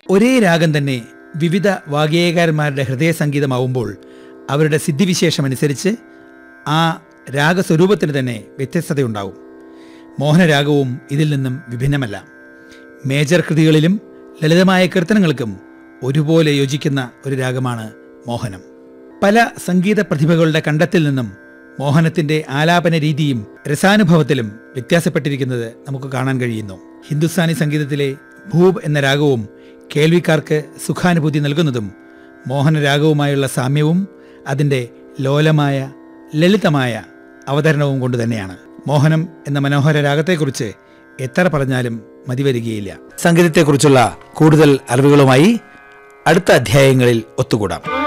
ഒരേ രാഗം തന്നെ വിവിധ വാഗ്ഗേയകാരന്മാരുടെ ഹൃദയ സംഗീതമാവുമ്പോൾ അവരുടെ സിദ്ധിവിശേഷമനുസരിച്ച് ആ രാഗസ്വരൂപത്തിന് തന്നെ വ്യത്യസ്തതയുണ്ടാവും മോഹനരാഗവും ഇതിൽ നിന്നും വിഭിന്നമല്ല മേജർ കൃതികളിലും ലളിതമായ കീർത്തനങ്ങൾക്കും ഒരുപോലെ യോജിക്കുന്ന ഒരു രാഗമാണ് മോഹനം പല സംഗീത പ്രതിഭകളുടെ കണ്ടെത്തിൽ നിന്നും മോഹനത്തിന്റെ ആലാപന രീതിയും രസാനുഭവത്തിലും വ്യത്യാസപ്പെട്ടിരിക്കുന്നത് നമുക്ക് കാണാൻ കഴിയുന്നു ഹിന്ദുസ്ഥാനി സംഗീതത്തിലെ ഭൂപ് എന്ന രാഗവും കേൾവിക്കാർക്ക് സുഖാനുഭൂതി നൽകുന്നതും മോഹനരാഗവുമായുള്ള സാമ്യവും അതിൻ്റെ ലോലമായ ലളിതമായ അവതരണവും കൊണ്ട് തന്നെയാണ് മോഹനം എന്ന മനോഹര രാഗത്തെക്കുറിച്ച് എത്ര പറഞ്ഞാലും മതിവരികയില്ല സംഗീതത്തെക്കുറിച്ചുള്ള കൂടുതൽ അറിവുകളുമായി അടുത്ത അധ്യായങ്ങളിൽ ഒത്തുകൂടാം